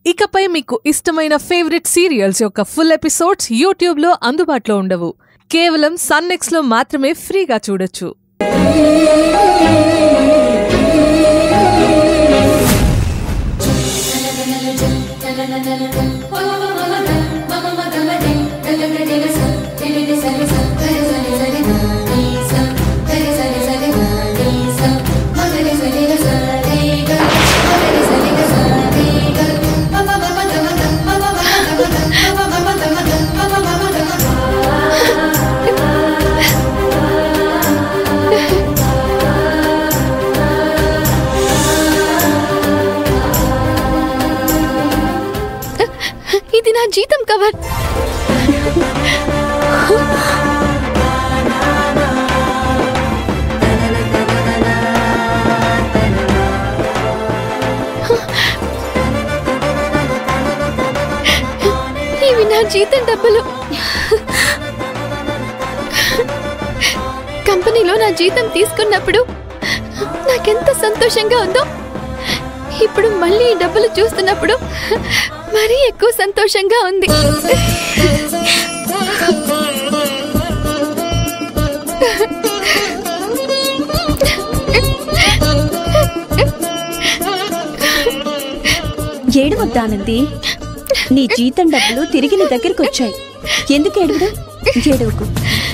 ఇకపై మీకు ఇష్టమైన ఫేవరెట్ సీరియల్స్ యొక్క ఫుల్ ఎపిసోడ్స్ యూట్యూబ్లో అందుబాటులో ఉండవు కేవలం సన్నెక్స్లో మాత్రమే ఫ్రీగా చూడొచ్చు ఇది నా జీతం కవర్ ఇవి నా జీతం డబ్బులు కంపెనీలో నా జీతం తీసుకున్నప్పుడు నాకెంత సంతోషంగా ఉందో ఇప్పుడు మళ్ళీ ఈ డబ్బులు చూస్తున్నప్పుడు మరీ ఎక్కువ సంతోషంగా ఉంది ఏడవద్దానంది నీ జీతం డబ్బులు తిరిగి నీ దగ్గరికి వచ్చాయి ఎందుకు ఏడవడం ఏడవకు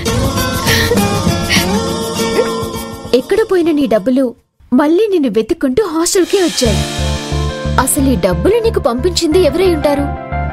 ఎక్కడ పోయిన నీ డబ్బులు మళ్ళీ నిన్ను వెతుక్కుంటూ హాస్టల్కి వచ్చాయి అసలు ఈ డబ్బులు నీకు పంపించింది ఎవరై ఉంటారు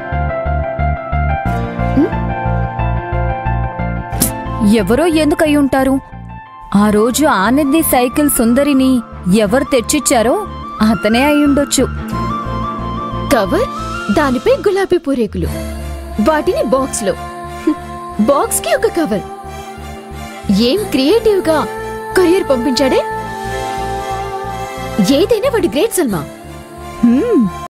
ఎవరో ఎందుకై ఉంటారు ఆ రోజు ఆనంది సైకిల్ సుందరిని ఎవరు తెచ్చిచ్చారో అతనే అయ్యుండొచ్చు కవర్ దానిపై గులాబీ పూరేకులు వాటిని బాక్స్ లో బాక్స్ కి ఒక కవర్ ఏం క్రియేటివ్ గా కొరియర్ పంపించాడే ఏదైనా వాడి గ్రేట్ సల్మా హ్మ్,